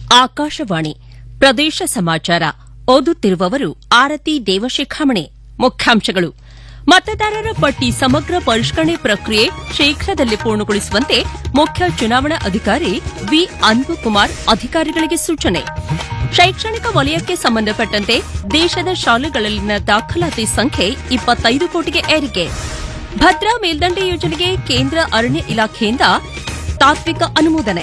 ಆಕಾಶವಾಣಿ ಪ್ರದೇಶ ಸಮಾಚಾರ ಓದುತ್ತಿರುವವರು ಆರತಿ ದೇವಶಿಖಾಮಣೆ ಮುಖ್ಯಾಂಶಗಳು ಮತದಾರರ ಪಟ್ಟಿ ಸಮಗ್ರ ಪರಿಷ್ಕರಣೆ ಪ್ರಕ್ರಿಯೆ ಶೀಘ್ರದಲ್ಲೇ ಪೂರ್ಣಗೊಳಿಸುವಂತೆ ಮುಖ್ಯ ಚುನಾವಣಾ ಅಧಿಕಾರಿ ವಿ ಅನ್ಬುಕುಮಾರ್ ಅಧಿಕಾರಿಗಳಿಗೆ ಸೂಚನೆ ಶೈಕ್ಷಣಿಕ ವಲಯಕ್ಕೆ ಸಂಬಂಧಪಟ್ಟಂತೆ ದೇಶದ ಶಾಲೆಗಳಲ್ಲಿನ ದಾಖಲಾತಿ ಸಂಖ್ಯೆ ಇಪ್ಪತ್ತೈದು ಕೋಟಿಗೆ ಏರಿಕೆ ಭದ್ರಾ ಮೇಲ್ದಂಡೆ ಯೋಜನೆಗೆ ಕೇಂದ್ರ ಅರಣ್ಯ ಇಲಾಖೆಯಿಂದ ತಾತ್ವಿಕ ಅನುಮೋದನೆ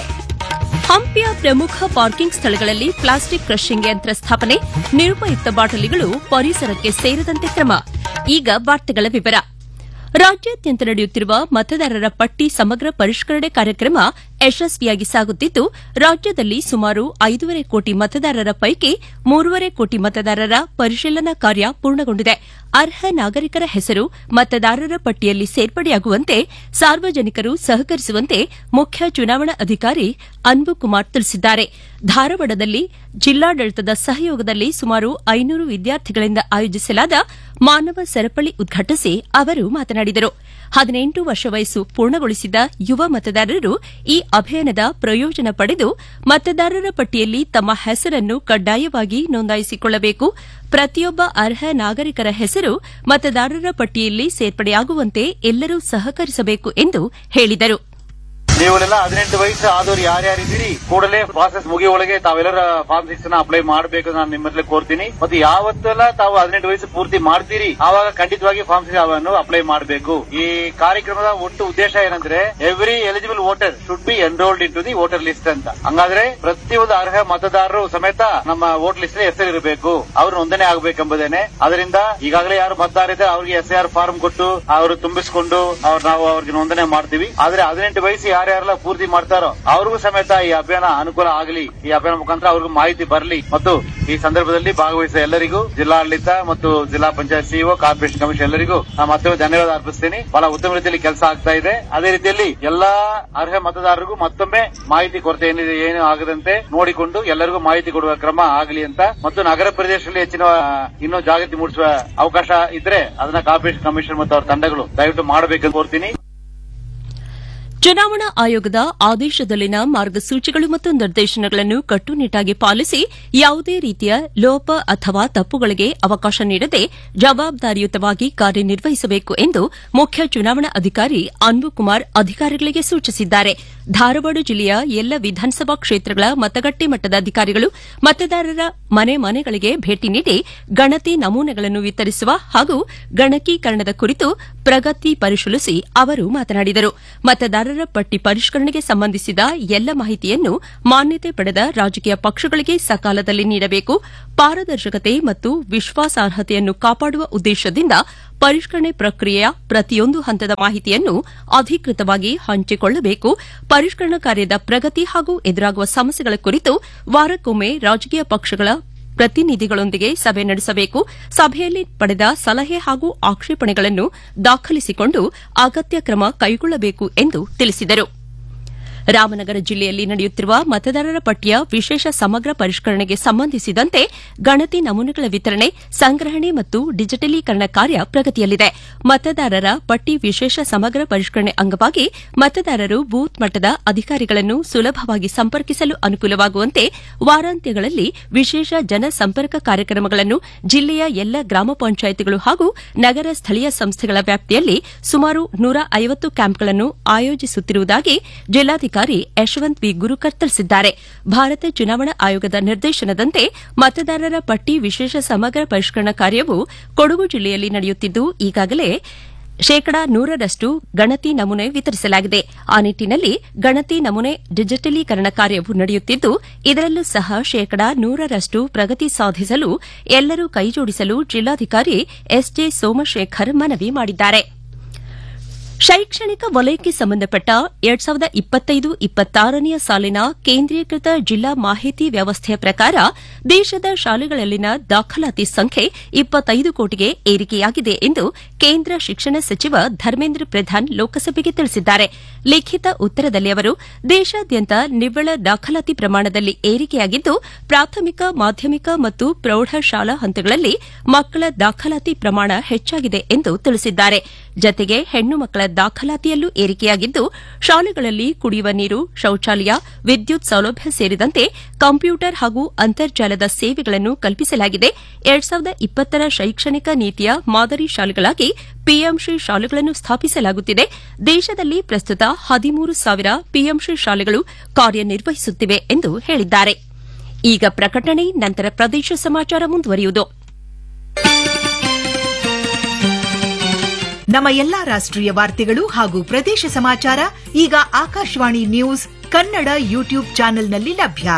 ಹಂಪಿಯ ಪ್ರಮುಖ ಪಾರ್ಕಿಂಗ್ ಸ್ಥಳಗಳಲ್ಲಿ ಪ್ಲಾಸ್ಟಿಕ್ ಕ್ರಷಿಂಗ್ ಯಂತ್ರ ಸ್ಥಾಪನೆ ನಿರುಪಯುಕ್ತ ಬಾಟಲಿಗಳು ಪರಿಸರಕ್ಕೆ ಸೇರದಂತೆ ಕ್ರಮ ಈಗ ವಾರ್ತೆಗಳ ವಿವರ ರಾಜ್ಯಾದ್ಯಂತ ನಡೆಯುತ್ತಿರುವ ಮತದಾರರ ಪಟ್ಟಿ ಸಮಗ್ರ ಪರಿಷ್ಕರಣೆ ಕಾರ್ಯಕ್ರಮ ಯಶಸ್ವಿಯಾಗಿ ಸಾಗುತ್ತಿದ್ದು ರಾಜ್ಯದಲ್ಲಿ ಸುಮಾರು ಐದೂವರೆ ಕೋಟಿ ಮತದಾರರ ಪೈಕಿ ಮೂರುವರೆ ಕೋಟಿ ಮತದಾರರ ಪರಿಶೀಲನಾ ಕಾರ್ಯ ಪೂರ್ಣಗೊಂಡಿದೆ ಅರ್ಹ ನಾಗರಿಕರ ಹೆಸರು ಮತದಾರರ ಪಟ್ಟಿಯಲ್ಲಿ ಸೇರ್ಪಡೆಯಾಗುವಂತೆ ಸಾರ್ವಜನಿಕರು ಸಹಕರಿಸುವಂತೆ ಮುಖ್ಯ ಚುನಾವಣಾ ಅಧಿಕಾರಿ ಅನ್ಬುಕುಮಾರ್ ತಿಳಿಸಿದ್ದಾರೆ ಧಾರವಾಡದಲ್ಲಿ ಜಿಲ್ಲಾಡಳಿತದ ಸಹಯೋಗದಲ್ಲಿ ಸುಮಾರು ಐನೂರು ವಿದ್ಯಾರ್ಥಿಗಳಿಂದ ಆಯೋಜಿಸಲಾದ ಮಾನವ ಸರಪಳಿ ಉದ್ಘಾಟಿಸಿ ಅವರು ಮಾತನಾಡಿದರು ಹದಿನೆಂಟು ವರ್ಷ ವಯಸ್ಸು ಪೂರ್ಣಗೊಳಿಸಿದ ಯುವ ಮತದಾರರು ಈ ಅಭಿಯಾನದ ಪ್ರಯೋಜನ ಪಡೆದು ಮತದಾರರ ಪಟ್ಟಿಯಲ್ಲಿ ತಮ್ಮ ಹೆಸರನ್ನು ಕಡ್ಡಾಯವಾಗಿ ನೋಂದಾಯಿಸಿಕೊಳ್ಳಬೇಕು ಪ್ರತಿಯೊಬ್ಬ ಅರ್ಹ ನಾಗರಿಕರ ಹೆಸರು ಮತದಾರರ ಪಟ್ಟಿಯಲ್ಲಿ ಸೇರ್ಪಡೆಯಾಗುವಂತೆ ಎಲ್ಲರೂ ಸಹಕರಿಸಬೇಕು ಎಂದು ಹೇಳಿದರು ನೀವುಗಳೆಲ್ಲ ಹದಿನೆಂಟು ವಯಸ್ಸು ಆದವ್ರು ಯಾರ್ಯಾರಿದ್ದೀರಿ ಕೂಡಲೇ ಪ್ರಾಸೆಸ್ ಮುಗಿಯೊಳಗೆ ತಾವೆಲ್ಲರ ಫಾರ್ಮ್ ಸಿಕ್ಸ್ ನ ಅಪ್ಲೈ ಮಾಡಬೇಕು ನಾನು ನಿಮ್ಮಲ್ಲಿ ಕೋರ್ತೀನಿ ಮತ್ತು ಯಾವತ್ತೆಲ್ಲ ತಾವು ಹದಿನೆಂಟು ವಯಸ್ಸು ಪೂರ್ತಿ ಮಾಡ್ತೀರಿ ಆವಾಗ ಖಂಡಿತವಾಗಿ ಫಾರ್ಮ್ ಸಿಕ್ಸ್ ಅನ್ನು ಅಪ್ಲೈ ಮಾಡಬೇಕು ಈ ಕಾರ್ಯಕ್ರಮದ ಒಟ್ಟು ಉದ್ದೇಶ ಏನಂದ್ರೆ every eligible voter should be enrolled in to the voter list ಅಂತ ಹಂಗಾದ್ರೆ ಪ್ರತಿಯೊಂದು ಅರ್ಹ ಮತದಾರರು ಸಮೇತ ನಮ್ಮ ವೋಟ್ ಲಿಸ್ಟ್ ಹೆಸರು ಇರಬೇಕು ಅವರು ನೋಂದಣಿ ಆಗಬೇಕೆಂಬುದೇನೆ ಅದರಿಂದ ಈಗಾಗಲೇ ಯಾರು ಮತದಾರ ಇದ್ದಾರೆ ಅವರಿಗೆ ಎಸ್ ಆರ್ ಫಾರ್ಮ್ ಕೊಟ್ಟು ಅವರು ತುಂಬಿಸಿಕೊಂಡು ಅವ್ರು ನಾವು ಅವ್ರಿಗೆ ನೋಂದಣಿ ಮಾಡ್ತೀವಿ ಆದ್ರೆ ಹದಿನೆಂಟು ವಯಸ್ಸು ಯಾರ್ಯಾರೆಲ್ಲ ಪೂರ್ತಿ ಮಾಡ್ತಾರೋ ಅವ್ರಿಗೂ ಸಮೇತ ಈ ಅಭಿಯಾನ ಅನುಕೂಲ ಆಗಲಿ ಈ ಅಭಿಯಾನ ಮುಖಾಂತರ ಅವ್ರಿಗೂ ಮಾಹಿತಿ ಬರಲಿ ಮತ್ತು ಈ ಸಂದರ್ಭದಲ್ಲಿ ಭಾಗವಹಿಸಿದ ಎಲ್ಲರಿಗೂ ಜಿಲ್ಲಾಡಳಿತ ಮತ್ತು ಜಿಲ್ಲಾ ಪಂಚಾಯತ್ ಸಿಇಒ ಕಾರ್ಪೊರೇಷನ್ ಕಮಿಷನ್ ಎಲ್ಲರಿಗೂ ನಾನು ಮತ್ತೊಮ್ಮೆ ಧನ್ಯವಾದ ಅರ್ಪಿಸ್ತೀನಿ ಬಹಳ ಉತ್ತಮ ರೀತಿಯಲ್ಲಿ ಕೆಲಸ ಆಗ್ತಾ ಇದೆ ಅದೇ ರೀತಿಯಲ್ಲಿ ಎಲ್ಲಾ ಅರ್ಹ ಮತದಾರರಿಗೂ ಮತ್ತೊಮ್ಮೆ ಮಾಹಿತಿ ಕೊರತೆ ಏನಿದೆ ಏನು ಆಗದಂತೆ ನೋಡಿಕೊಂಡು ಎಲ್ಲರಿಗೂ ಮಾಹಿತಿ ಕೊಡುವ ಕ್ರಮ ಆಗಲಿ ಅಂತ ಮತ್ತು ನಗರ ಪ್ರದೇಶದಲ್ಲಿ ಹೆಚ್ಚಿನ ಇನ್ನೂ ಜಾಗೃತಿ ಮೂಡಿಸುವ ಅವಕಾಶ ಇದ್ರೆ ಅದನ್ನ ಕಾರ್ಪೊರೇಷನ್ ಕಮಿಷನ್ ಮತ್ತು ಅವರ ತಂಡಗಳು ದಯವಿಟ್ಟು ಮಾಡಬೇಕೆಂದು ಕೋರ್ತೀನಿ ಚುನಾವಣಾ ಆಯೋಗದ ಆದೇಶದಲ್ಲಿನ ಮಾರ್ಗಸೂಚಿಗಳು ಮತ್ತು ನಿರ್ದೇಶನಗಳನ್ನು ಕಟ್ಟುನಿಟ್ಟಾಗಿ ಪಾಲಿಸಿ ಯಾವುದೇ ರೀತಿಯ ಲೋಪ ಅಥವಾ ತಪ್ಪುಗಳಿಗೆ ಅವಕಾಶ ನೀಡದೆ ಜವಾಬ್ದಾರಿಯುತವಾಗಿ ಕಾರ್ಯನಿರ್ವಹಿಸಬೇಕು ಎಂದು ಮುಖ್ಯ ಚುನಾವಣಾ ಅಧಿಕಾರಿ ಅನ್ಬುಕುಮಾರ್ ಅಧಿಕಾರಿಗಳಿಗೆ ಸೂಚಿಸಿದ್ದಾರೆ ಧಾರವಾಡ ಜಿಲ್ಲೆಯ ಎಲ್ಲ ವಿಧಾನಸಭಾ ಕ್ಷೇತ್ರಗಳ ಮತಗಟ್ಟೆ ಮಟ್ಟದ ಅಧಿಕಾರಿಗಳು ಮತದಾರರ ಮನೆ ಮನೆಗಳಿಗೆ ಭೇಟಿ ನೀಡಿ ಗಣತಿ ನಮೂನೆಗಳನ್ನು ವಿತರಿಸುವ ಹಾಗೂ ಗಣಕೀಕರಣದ ಕುರಿತು ಪ್ರಗತಿ ಪರಿಶೀಲಿಸಿ ಅವರು ಮಾತನಾಡಿದರು ಮತದಾರರ ಪಟ್ಟಿ ಪರಿಷ್ಕರಣೆಗೆ ಸಂಬಂಧಿಸಿದ ಎಲ್ಲ ಮಾಹಿತಿಯನ್ನು ಮಾನ್ಯತೆ ಪಡೆದ ರಾಜಕೀಯ ಪಕ್ಷಗಳಿಗೆ ಸಕಾಲದಲ್ಲಿ ನೀಡಬೇಕು ಪಾರದರ್ಶಕತೆ ಮತ್ತು ವಿಶ್ವಾಸಾರ್ಹತೆಯನ್ನು ಕಾಪಾಡುವ ಉದ್ದೇಶದಿಂದ ಪರಿಷ್ಕರಣೆ ಪ್ರಕ್ರಿಯೆಯ ಪ್ರತಿಯೊಂದು ಹಂತದ ಮಾಹಿತಿಯನ್ನು ಅಧಿಕೃತವಾಗಿ ಹಂಚಿಕೊಳ್ಳಬೇಕು ಪರಿಷ್ಕರಣಾ ಕಾರ್ಯದ ಪ್ರಗತಿ ಹಾಗೂ ಎದುರಾಗುವ ಸಮಸ್ಯೆಗಳ ಕುರಿತು ವಾರಕ್ಕೊಮ್ಮೆ ರಾಜಕೀಯ ಪಕ್ಷಗಳ ಪ್ರತಿನಿಧಿಗಳೊಂದಿಗೆ ಸಭೆ ನಡೆಸಬೇಕು ಸಭೆಯಲ್ಲಿ ಪಡೆದ ಸಲಹೆ ಹಾಗೂ ಆಕ್ಷೇಪಣೆಗಳನ್ನು ದಾಖಲಿಸಿಕೊಂಡು ಅಗತ್ಯ ಕ್ರಮ ಕೈಗೊಳ್ಳಬೇಕು ಎಂದು ತಿಳಿಸಿದರು ರಾಮನಗರ ಜಿಲ್ಲೆಯಲ್ಲಿ ನಡೆಯುತ್ತಿರುವ ಮತದಾರರ ಪಟ್ಟಿಯ ವಿಶೇಷ ಸಮಗ್ರ ಪರಿಷ್ಕರಣೆಗೆ ಸಂಬಂಧಿಸಿದಂತೆ ಗಣತಿ ನಮೂನೆಗಳ ವಿತರಣೆ ಸಂಗ್ರಹಣೆ ಮತ್ತು ಡಿಜಿಟಲೀಕರಣ ಕಾರ್ಯ ಪ್ರಗತಿಯಲ್ಲಿದೆ ಮತದಾರರ ಪಟ್ಟಿ ವಿಶೇಷ ಸಮಗ್ರ ಪರಿಷ್ಕರಣೆ ಅಂಗವಾಗಿ ಮತದಾರರು ಬೂತ್ ಮಟ್ಟದ ಅಧಿಕಾರಿಗಳನ್ನು ಸುಲಭವಾಗಿ ಸಂಪರ್ಕಿಸಲು ಅನುಕೂಲವಾಗುವಂತೆ ವಾರಾಂತ್ಯಗಳಲ್ಲಿ ವಿಶೇಷ ಜನಸಂಪರ್ಕ ಕಾರ್ಯಕ್ರಮಗಳನ್ನು ಜಿಲ್ಲೆಯ ಎಲ್ಲ ಗ್ರಾಮ ಪಂಚಾಯಿತಿಗಳು ಹಾಗೂ ನಗರ ಸ್ಥಳೀಯ ಸಂಸ್ಥೆಗಳ ವ್ಯಾಪ್ತಿಯಲ್ಲಿ ಸುಮಾರು ನೂರ ಐವತ್ತು ಕ್ಯಾಂಪ್ಗಳನ್ನು ಆಯೋಜಿಸುತ್ತಿರುವುದಾಗಿ ಜಿಲ್ಲಾಧಿಕಾರಿ ಯಶವಂತ್ ವಿ ಗುರುಕರ್ ತಿಳಿಸಿದ್ದಾರೆ ಭಾರತ ಚುನಾವಣಾ ಆಯೋಗದ ನಿರ್ದೇಶನದಂತೆ ಮತದಾರರ ಪಟ್ಟಿ ವಿಶೇಷ ಸಮಗ್ರ ಪರಿಷ್ಕರಣಾ ಕಾರ್ಯವು ಕೊಡಗು ಜಿಲ್ಲೆಯಲ್ಲಿ ನಡೆಯುತ್ತಿದ್ದು ಈಗಾಗಲೇ ಶೇಕಡಾ ನೂರರಷ್ಟು ಗಣತಿ ನಮೂನೆ ವಿತರಿಸಲಾಗಿದೆ ಆ ನಿಟ್ಟಿನಲ್ಲಿ ಗಣತಿ ನಮೂನೆ ಡಿಜಿಟಲೀಕರಣ ಕಾರ್ಯವು ನಡೆಯುತ್ತಿದ್ದು ಇದರಲ್ಲೂ ಸಹ ಶೇಕಡಾ ನೂರರಷ್ಟು ಪ್ರಗತಿ ಸಾಧಿಸಲು ಎಲ್ಲರೂ ಕೈಜೋಡಿಸಲು ಜಿಲ್ಲಾಧಿಕಾರಿ ಎಸ್ಜೆ ಸೋಮಶೇಖರ್ ಮನವಿ ಮಾಡಿದ್ದಾರೆ ಶೈಕ್ಷಣಿಕ ವಲಯಕ್ಕೆ ಸಂಬಂಧಪಟ್ಟ ಎರಡ್ ಸಾವಿರದ ಇಪ್ಪತ್ತೈದು ಇಪ್ಪತ್ತಾರನೆಯ ಸಾಲಿನ ಕೇಂದ್ರೀಕೃತ ಜಿಲ್ಲಾ ಮಾಹಿತಿ ವ್ಯವಸ್ಥೆಯ ಪ್ರಕಾರ ದೇಶದ ಶಾಲೆಗಳಲ್ಲಿನ ದಾಖಲಾತಿ ಸಂಖ್ಯೆ ಇಪ್ಪತ್ತೈದು ಕೋಟಿಗೆ ಏರಿಕೆಯಾಗಿದೆ ಎಂದು ಕೇಂದ್ರ ಶಿಕ್ಷಣ ಸಚಿವ ಧರ್ಮೇಂದ್ರ ಪ್ರಧಾನ್ ಲೋಕಸಭೆಗೆ ತಿಳಿಸಿದ್ದಾರೆ ಲಿಖಿತ ಉತ್ತರದಲ್ಲಿ ಅವರು ದೇಶಾದ್ಯಂತ ನಿವ್ವಳ ದಾಖಲಾತಿ ಪ್ರಮಾಣದಲ್ಲಿ ಏರಿಕೆಯಾಗಿದ್ದು ಪ್ರಾಥಮಿಕ ಮಾಧ್ಯಮಿಕ ಮತ್ತು ಪ್ರೌಢಶಾಲಾ ಹಂತಗಳಲ್ಲಿ ಮಕ್ಕಳ ದಾಖಲಾತಿ ಪ್ರಮಾಣ ಹೆಚ್ಚಾಗಿದೆ ಎಂದು ತಿಳಿಸಿದ್ದಾರೆ ಜತೆಗೆ ಹೆಣ್ಣು ಮಕ್ಕಳ ದಾಖಲಾತಿಯಲ್ಲೂ ಏರಿಕೆಯಾಗಿದ್ದು ಶಾಲೆಗಳಲ್ಲಿ ಕುಡಿಯುವ ನೀರು ಶೌಚಾಲಯ ವಿದ್ಯುತ್ ಸೌಲಭ್ಯ ಸೇರಿದಂತೆ ಕಂಪ್ಯೂಟರ್ ಹಾಗೂ ಅಂತರ್ಜಾಲದ ಸೇವೆಗಳನ್ನು ಕಲ್ಪಿಸಲಾಗಿದೆ ಎರಡ್ ಸಾವಿರದ ಇಪ್ಪತ್ತರ ಶೈಕ್ಷಣಿಕ ನೀತಿಯ ಮಾದರಿ ಶಾಲೆಗಳಾಗಿ ಪಿಎಂಶ್ರೀ ಶಾಲೆಗಳನ್ನು ಸ್ಥಾಪಿಸಲಾಗುತ್ತಿದೆ ದೇಶದಲ್ಲಿ ಪ್ರಸ್ತುತ ಹದಿಮೂರು ಸಾವಿರ ಪಿಎಂಶ್ರೀ ಶಾಲೆಗಳು ಕಾರ್ಯನಿರ್ವಹಿಸುತ್ತಿವೆ ಎಂದು ಹೇಳಿದ್ದಾರೆ ಈಗ ಪ್ರಕಟಣೆ ನಂತರ ಪ್ರದೇಶ ಸಮಾಚಾರ ಮುಂದುವರಿಯುವುದು ನಮ್ಮ ಎಲ್ಲಾ ರಾಷ್ಟ್ರೀಯ ವಾರ್ತೆಗಳು ಹಾಗೂ ಪ್ರದೇಶ ಸಮಾಚಾರ ಈಗ ಆಕಾಶವಾಣಿ ನ್ಯೂಸ್ ಕನ್ನಡ ಯೂಟ್ಯೂಬ್ ಚಾನೆಲ್ನಲ್ಲಿ ಲಭ್ಯ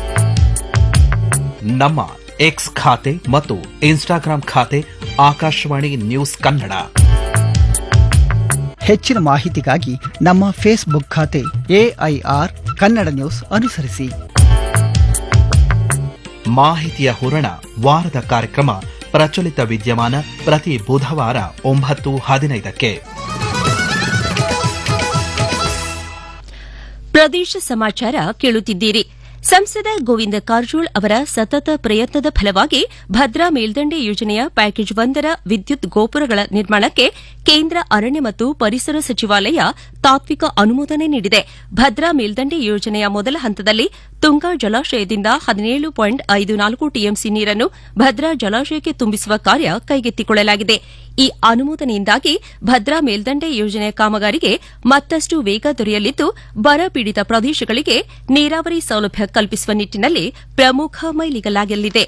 ನಮ್ಮ ಎಕ್ಸ್ ಖಾತೆ ಮತ್ತು ಇನ್ಸ್ಟಾಗ್ರಾಂ ಖಾತೆ ಆಕಾಶವಾಣಿ ನ್ಯೂಸ್ ಕನ್ನಡ ಹೆಚ್ಚಿನ ಮಾಹಿತಿಗಾಗಿ ನಮ್ಮ ಫೇಸ್ಬುಕ್ ಖಾತೆ ಎಐಆರ್ ಕನ್ನಡ ನ್ಯೂಸ್ ಅನುಸರಿಸಿ ಮಾಹಿತಿಯ ಹೂರಣ ವಾರದ ಕಾರ್ಯಕ್ರಮ ಪ್ರಚಲಿತ ವಿದ್ಯಮಾನ ಪ್ರತಿ ಬುಧವಾರ ಒಂಬತ್ತು ಹದಿನೈದಕ್ಕೆ ಪ್ರದೇಶ ಸಮಾಚಾರ ಕೇಳುತ್ತಿದ್ದೀರಿ ಸಂಸದ ಗೋವಿಂದ ಕಾರಜೋಳ್ ಅವರ ಸತತ ಪ್ರಯತ್ನದ ಫಲವಾಗಿ ಭದ್ರಾ ಮೇಲ್ದಂಡೆ ಯೋಜನೆಯ ಪ್ಯಾಕೇಜ್ ಒಂದರ ವಿದ್ಯುತ್ ಗೋಪುರಗಳ ನಿರ್ಮಾಣಕ್ಕೆ ಕೇಂದ್ರ ಅರಣ್ಯ ಮತ್ತು ಪರಿಸರ ಸಚಿವಾಲಯ ತಾತ್ವಿಕ ಅನುಮೋದನೆ ನೀಡಿದೆ ಭದ್ರಾ ಮೇಲ್ದಂಡೆ ಯೋಜನೆಯ ಮೊದಲ ಹಂತದಲ್ಲಿ ತುಂಗಾ ಜಲಾಶಯದಿಂದ ಹದಿನೇಳು ಪಾಯಿಂಟ್ ಐದು ನಾಲ್ಕು ಟಿಎಂಸಿ ನೀರನ್ನು ಭದ್ರಾ ಜಲಾಶಯಕ್ಕೆ ತುಂಬಿಸುವ ಕಾರ್ಯ ಕೈಗೆತ್ತಿಕೊಳ್ಳಲಾಗಿದೆ ಈ ಅನುಮೋದನೆಯಿಂದಾಗಿ ಭದ್ರಾ ಮೇಲ್ದಂಡೆ ಯೋಜನೆಯ ಕಾಮಗಾರಿಗೆ ಮತ್ತಷ್ಟು ವೇಗ ದೊರೆಯಲಿದ್ದು ಬರ ಪೀಡಿತ ಪ್ರದೇಶಗಳಿಗೆ ನೀರಾವರಿ ಸೌಲಭ್ಯ ಕಲ್ಪಿಸುವ ನಿಟ್ಟಿನಲ್ಲಿ ಪ್ರಮುಖ ಮೈಲಿಗಲಾಗಲಿದೆ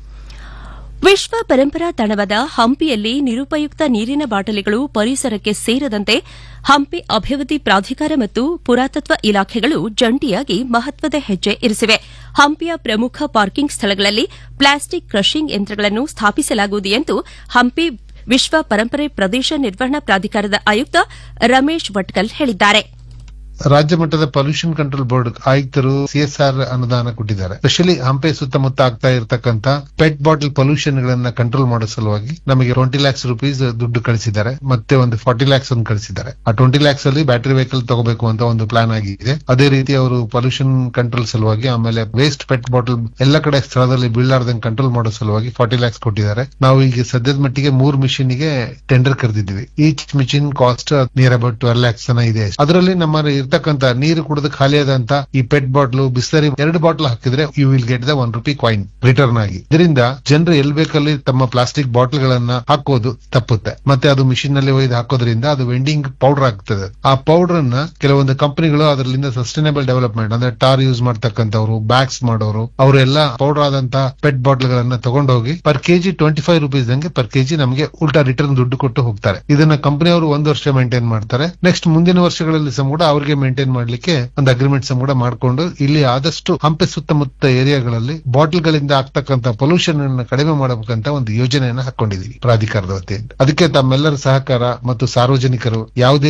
ವಿಶ್ವ ಪರಂಪರಾ ತಾಣವಾದ ಹಂಪಿಯಲ್ಲಿ ನಿರುಪಯುಕ್ತ ನೀರಿನ ಬಾಟಲಿಗಳು ಪರಿಸರಕ್ಕೆ ಸೇರದಂತೆ ಹಂಪಿ ಅಭಿವೃದ್ಧಿ ಪ್ರಾಧಿಕಾರ ಮತ್ತು ಪುರಾತತ್ವ ಇಲಾಖೆಗಳು ಜಂಟಿಯಾಗಿ ಮಹತ್ವದ ಹೆಜ್ಜೆ ಇರಿಸಿವೆ ಹಂಪಿಯ ಪ್ರಮುಖ ಪಾರ್ಕಿಂಗ್ ಸ್ಥಳಗಳಲ್ಲಿ ಪ್ಲಾಸ್ಟಿಕ್ ಕ್ರಷಿಂಗ್ ಯಂತ್ರಗಳನ್ನು ಸ್ಥಾಪಿಸಲಾಗುವುದು ಎಂದು ಹಂಪಿ ವಿಶ್ವ ಪರಂಪರೆ ಪ್ರದೇಶ ನಿರ್ವಹಣಾ ಪ್ರಾಧಿಕಾರದ ಆಯುಕ್ತ ರಮೇಶ್ ಭಟ್ಕಲ್ ಹೇಳಿದ್ದಾರೆ ರಾಜ್ಯ ಮಟ್ಟದ ಪೊಲ್ಯೂಷನ್ ಕಂಟ್ರೋಲ್ ಬೋರ್ಡ್ ಆಯುಕ್ತರು ಸಿಎಸ್ಆರ್ ಅನುದಾನ ಕೊಟ್ಟಿದ್ದಾರೆ ಸ್ಪೆಷಲಿ ಹಂಪೆ ಸುತ್ತಮುತ್ತ ಆಗ್ತಾ ಇರತಕ್ಕಂತ ಪೆಟ್ ಬಾಟಲ್ ಪೊಲ್ಯೂಷನ್ ಗಳನ್ನ ಕಂಟ್ರೋಲ್ ಮಾಡೋ ಸಲುವಾಗಿ ನಮಗೆ ಟ್ವೆಂಟಿ ಲ್ಯಾಕ್ಸ್ ರುಪೀಸ್ ದುಡ್ಡು ಕಳಿಸಿದ್ದಾರೆ ಮತ್ತೆ ಒಂದು ಫಾರ್ಟಿ ಲ್ಯಾಕ್ಸ್ ಅನ್ನು ಕಳಿಸಿದ್ದಾರೆ ಆ ಟ್ವೆಂಟಿ ಲ್ಯಾಕ್ಸ್ ಅಲ್ಲಿ ಬ್ಯಾಟರಿ ವೆಹಿಕಲ್ ತಗೋಬೇಕು ಅಂತ ಒಂದು ಪ್ಲಾನ್ ಆಗಿದೆ ಅದೇ ರೀತಿ ಅವರು ಪೊಲ್ಯೂಷನ್ ಕಂಟ್ರೋಲ್ ಸಲುವಾಗಿ ಆಮೇಲೆ ವೇಸ್ಟ್ ಪೆಟ್ ಬಾಟಲ್ ಎಲ್ಲ ಕಡೆ ಸ್ಥಳದಲ್ಲಿ ಬೀಳಾರ್ದಂಗ್ ಕಂಟ್ರೋಲ್ ಮಾಡೋ ಸಲುವಾಗಿ ಫಾರ್ಟಿ ಲ್ಯಾಕ್ಸ್ ಕೊಟ್ಟಿದ್ದಾರೆ ನಾವು ಈಗ ಸದ್ಯದ ಮಟ್ಟಿಗೆ ಮೂರ್ ಮಿಷಿನ್ ಗೆ ಟೆಂಡರ್ ಕರೆದಿದ್ವಿ each machine cost near about twelve lakhs ಇದೆ ಅದರಲ್ಲಿ ನಮ್ಮ ಇರ್ತಕ್ಕಂತ ನೀರು ಕುಡಿದು ಖಾಲಿಯಾದಂತ ಈ ಪೆಟ್ ಬಾಟ್ಲು ಬಿಸ್ಲರಿ ಎರಡು ಬಾಟ್ಲ್ ಹಾಕಿದ್ರೆ you will get the one rupee coin return ಆಗಿ ಇದರಿಂದ ಜನರು ಎಲ್ ಬೇಕಲ್ಲಿ ತಮ್ಮ ಪ್ಲಾಸ್ಟಿಕ್ ಬಾಟ್ಲ್ ಗಳನ್ನ ಹಾಕೋದು ತಪ್ಪುತ್ತೆ ಮತ್ತೆ ಅದು ಮಿಷಿನ್ ನಲ್ಲಿ ಒಯ್ದು ಹಾಕೋದ್ರಿಂದ ಅದು ವೆಂಡಿಂಗ್ ಪೌಡರ್ ಆಗ್ತದೆ ಆ ಪೌಡರ್ ಅನ್ನ ಕೆಲವೊಂದು ಕಂಪನಿಗಳು ಅದರಿಂದ ಸಸ್ಟೈನಬಲ್ ಡೆವಲಪ್ಮೆಂಟ್ ಅಂದ್ರೆ ಟಾರ್ ಯೂಸ್ ಮಾಡ್ತಕ್ಕಂಥವ್ರು ಬ್ಯಾಗ್ಸ್ ಮಾಡೋರು ಅವರೆಲ್ಲ ಪೌಡರ್ ಆದಂತ ಪೆಟ್ ಬಾಟ್ಲ್ ಗಳನ್ನ ತಗೊಂಡೋಗಿ per KG twenty five rupees ಹಂಗೆ ಪರ್ ಕೆಜಿ ನಮಗೆ ಉಲ್ಟಾ ರಿಟರ್ನ್ ದುಡ್ಡು ಕೊಟ್ಟು ಹೋಗ್ತಾರೆ ಇದನ್ನ ಕಂಪನಿಯವರು ಒಂದು ವರ್ಷ ಮೇಂಟೈನ್ ಮಾಡ್ತಾರೆ ನೆಕ್ಸ್ಟ್ ಮುಂದಿನ ವರ್ಷಗಳಲ್ಲಿ ಸಹ ಕೂಡ ಅವರಿಗೆ ಮೇಂಟೈನ್ ಮಾಡ್ಲಿಕ್ಕೆ ಒಂದು ಅಗ್ರಿಮೆಂಟ್ ಸಹ ಕೂಡ ಮಾಡ್ಕೊಂಡು ಇಲ್ಲಿ ಆದಷ್ಟು ಹಂಪೆ ಸುತ್ತಮುತ್ತ ಏರಿಯಾಗಳಲ್ಲಿ ಬಾಟಲ್ ಗಳಿಂದ ಆಗ್ತಕ್ಕಂತ ಪೊಲ್ಯೂಷನ್ ಅನ್ನು ಕಡಿಮೆ ಮಾಡಬೇಕಂತ ಒಂದು ಯೋಜನೆಯನ್ನ ಹಾಕೊಂಡಿದೀವಿ ಪ್ರಾಧಿಕಾರದ ವತಿಯಿಂದ ಅದಕ್ಕೆ ತಮ್ಮೆಲ್ಲರ ಸಹಕಾರ ಮತ್ತು ಸಾರ್ವಜನಿಕರು ಯಾವುದೇ